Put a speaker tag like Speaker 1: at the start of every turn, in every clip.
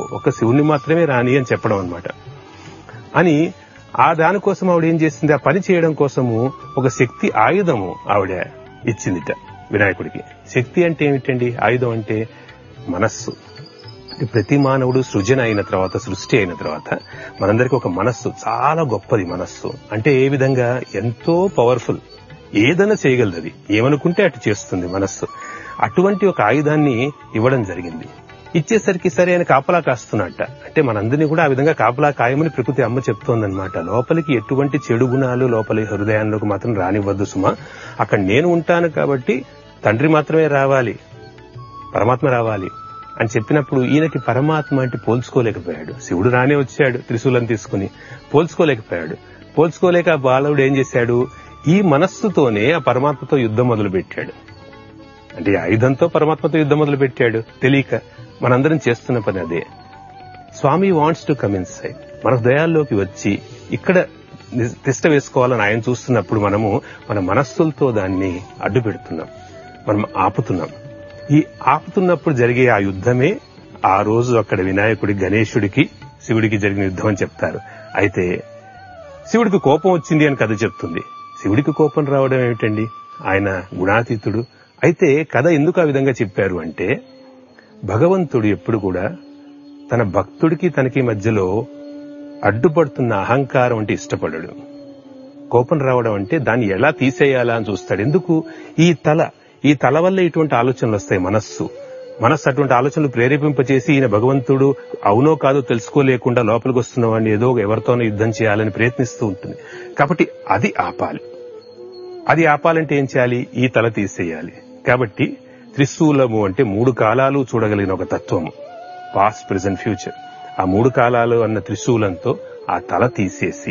Speaker 1: ఒక శివుణ్ణి మాత్రమే రాని అని చెప్పడం అన్నమాట అని ఆ దానికోసం ఆవిడ ఏం చేసింది ఆ పని చేయడం కోసము ఒక శక్తి ఆయుధము ఆవిడ ఇచ్చిందిట వినాయకుడికి శక్తి అంటే ఏమిటండి ఆయుధం అంటే మనస్సు అంటే ప్రతి మానవుడు సృజన అయిన తర్వాత సృష్టి అయిన తర్వాత మనందరికీ ఒక మనస్సు చాలా గొప్పది మనస్సు అంటే ఏ విధంగా ఎంతో పవర్ఫుల్ ఏదైనా చేయగలదు అది ఏమనుకుంటే అటు చేస్తుంది మనస్సు అటువంటి ఒక ఆయుధాన్ని ఇవ్వడం జరిగింది ఇచ్చేసరికి సరే ఆయన కాపలా కాస్తున్నట్ట అంటే మనందరినీ కూడా ఆ విధంగా కాపలా కాయమని ప్రకృతి అమ్మ చెప్తోందనమాట లోపలికి ఎటువంటి చెడు గుణాలు లోపలి హృదయాల్లోకి మాత్రం రానివ్వద్దు సుమా అక్కడ నేను ఉంటాను కాబట్టి తండ్రి మాత్రమే రావాలి పరమాత్మ రావాలి అని చెప్పినప్పుడు ఈయనకి పరమాత్మ అంటే పోల్చుకోలేకపోయాడు శివుడు రానే వచ్చాడు త్రిశూలం తీసుకుని పోల్చుకోలేకపోయాడు పోల్చుకోలేక ఆ బాలవుడు ఏం చేశాడు ఈ మనస్సుతోనే ఆ పరమాత్మతో యుద్ధం మొదలు పెట్టాడు అంటే ఈ ఆయుధంతో పరమాత్మతో యుద్ధం మొదలు పెట్టాడు తెలియక మనందరం చేస్తున్న పని అదే Swami wants to come inside మన హృదయాల్లోకి వచ్చి ఇక్కడ ని- తిష్ట వేసుకోవాలని ఆయన చూస్తున్నప్పుడు మనము మన మనస్సులతో దాన్ని అడ్డు పెడుతున్నాం మనం ఆపుతున్నాం ఈ ఆపుతున్నప్పుడు జరిగే ఆ యుద్ధమే ఆ రోజు అక్కడ వినాయకుడి గణేశుడికి శివుడికి జరిగిన యుద్ధం అని చెప్తారు అయితే శివుడికి కోపం వచ్చింది అని కథ చెప్తుంది శివుడికి కోపం రావడం ఏమిటండి ఆయన గుణాతీతుడు అయితే కథ ఎందుకు ఆ విధంగా చెప్పారు అంటే భగవంతుడు ఎప్పుడు కూడా తన భక్తుడికి తనకి మధ్యలో అడ్డుపడుతున్న అహంకారం అంటే ఇష్టపడడు కోపం రావడం అంటే దాన్ని ఎలా తీసేయాలా అని చూస్తాడు ఎందుకు ఈ తల ఈ తల వల్ల ఇటువంటి ఆలోచనలు వస్తాయి మనస్సు మనస్సు అటువంటి ఆలోచనలు ప్రేరేపింపచేసి ఈయన భగవంతుడు అవునో కాదో తెలుసుకోలేకుండా లోపలికి వస్తున్న వాడిని ఏదో ఎవరితోనో యుద్ధం చేయాలని ప్రయత్నిస్తూ ఉంటుంది కాబట్టి అది ఆపాలి అది ఆపాలంటే ఏం చేయాలి ఈ తల తీసేయాలి కాబట్టి త్రిశూలము అంటే మూడు కాలాలు చూడగలిగిన ఒక తత్వము పాస్ట్ ప్రెసెంట్ ఫ్యూచర్ ఆ మూడు కాలాలు అన్న త్రిశూలంతో ఆ తల తీసేసి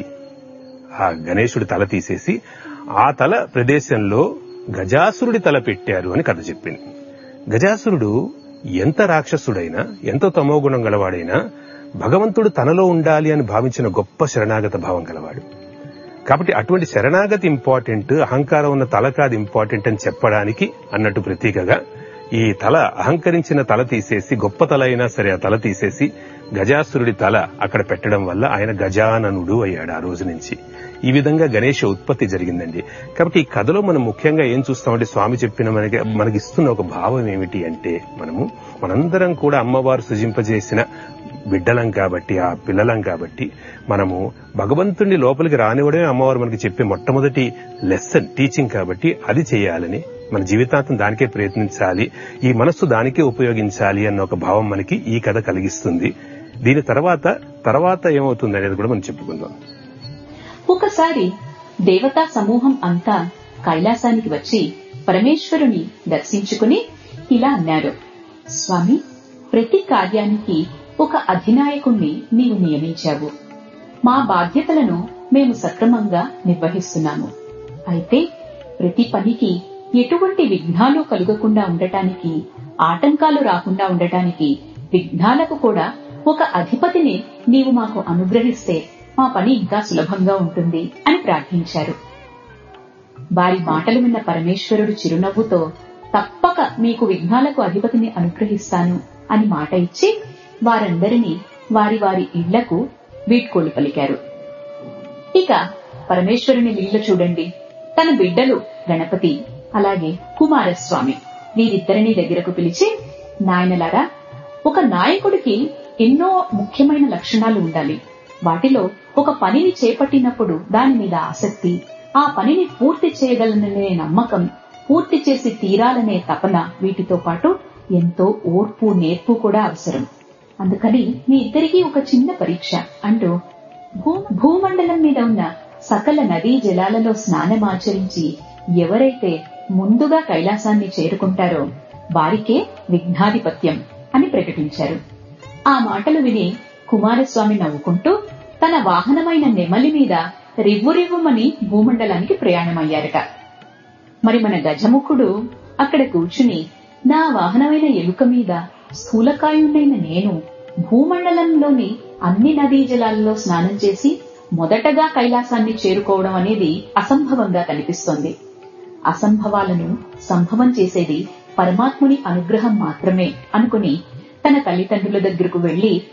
Speaker 1: ఆ గణేశుడి తల తీసేసి ఆ తల ప్రదేశంలో గజాసురుడి తల పెట్టారు అని కథ చెప్పింది గజాసురుడు ఎంత రాక్షసుడైనా ఎంతో తమోగుణం గలవాడైనా భగవంతుడు తనలో ఉండాలి అని భావించిన గొప్ప శరణాగత భావం గలవాడు కాబట్టి అటువంటి శరణాగతి ఇంపార్టెంట్ అహంకారం ఉన్న తల కాదు ఇంపార్టెంట్ అని చెప్పడానికి అన్నట్టు ప్రతీకగా ఈ తల అహంకరించిన తల తీసేసి గొప్ప తల అయినా సరే ఆ తల తీసేసి గజాసురుడి తల అక్కడ పెట్టడం వల్ల ఆయన గజాననుడు అయ్యాడు ఆ రోజు నుంచి ఈ విధంగా గణేష ఉత్పత్తి జరిగిందండి కాబట్టి ఈ కథలో మనం ముఖ్యంగా ఏం చూస్తామంటే స్వామి చెప్పిన మనకి మనకి ఇస్తున్న ఒక భావం ఏమిటి అంటే మనము మనందరం కూడా అమ్మవారు సృజింపజేసిన బిడ్డలం కాబట్టి ఆ పిల్లలం కాబట్టి మనము భగవంతుణ్ణి లోపలికి రానివ్వడమే అమ్మవారు మనకి చెప్పే మొట్టమొదటి లెసన్ టీచింగ్ కాబట్టి అది చేయాలని మన జీవితాంతం దానికే ప్రయత్నించాలి ఈ మనస్సు దానికే ఉపయోగించాలి అన్న ఒక భావం మనకి ఈ కథ కలిగిస్తుంది దీని తర్వాత తర్వాత ఏమవుతుంది అనేది కూడా మనం చెప్పుకుందాం
Speaker 2: ఒకసారి దేవతా సమూహం అంతా కైలాసానికి వచ్చి పరమేశ్వరుని దర్శించుకుని ఇలా అన్నారు స్వామి ప్రతి కార్యానికి ఒక అధినాయకుణ్ణి నీవు నియమించావు మా బాధ్యతలను మేము సక్రమంగా నిర్వహిస్తున్నాము అయితే ప్రతి పనికి ఎటువంటి విఘ్నాలు కలుగకుండా ఉండటానికి ఆటంకాలు రాకుండా ఉండటానికి విఘ్నాలకు కూడా ఒక అధిపతిని నీవు మాకు అనుగ్రహిస్తే మా పని ఇంకా సులభంగా ఉంటుంది అని ప్రార్థించారు వారి మాటలు విన్న పరమేశ్వరుడు చిరునవ్వుతో తప్పక మీకు విఘ్నాలకు అధిపతిని అనుగ్రహిస్తాను అని మాట ఇచ్చి వారందరినీ వారి వారి ఇళ్లకు వీడ్కోలు పలికారు ఇక పరమేశ్వరుని లీల చూడండి తన బిడ్డలు గణపతి అలాగే కుమారస్వామి వీరిద్దరిని దగ్గరకు పిలిచి నాయనలారా ఒక నాయకుడికి ఎన్నో ముఖ్యమైన లక్షణాలు ఉండాలి వాటిలో ఒక పనిని చేపట్టినప్పుడు దాని మీద ఆసక్తి ఆ పనిని పూర్తి చేయగలననే నమ్మకం పూర్తి చేసి తీరాలనే తపన వీటితో పాటు ఎంతో ఓర్పు నేర్పు కూడా అవసరం అందుకని మీ ఇద్దరికీ ఒక చిన్న పరీక్ష అంటూ భూ భూమండలం మీద ఉన్న సకల నదీ జలాలలో స్నానమాచరించి ఎవరైతే ముందుగా కైలాసాన్ని చేరుకుంటారో వారికే విఘ్నాధిపత్యం అని ప్రకటించారు ఆ మాటలు విని కుమారస్వామి నవ్వుకుంటూ తన వాహనమైన నెమలి మీద రివ్వురివ్వుమని భూమండలానికి ప్రయాణమయ్యారట మరి మన గజముఖుడు అక్కడ కూర్చుని నా వాహనమైన ఎలుక మీద స్థూలకాయుడైన నేను భూమండలంలోని అన్ని నదీ జలాలలో స్నానం చేసి మొదటగా కైలాసాన్ని చేరుకోవడం అనేది అసంభవంగా కనిపిస్తోంది అసంభవాలను సంభవం చేసేది పరమాత్ముని అనుగ్రహం మాత్రమే అనుకుని తన తల్లిదండ్రుల దగ్గరకు వెళ్లి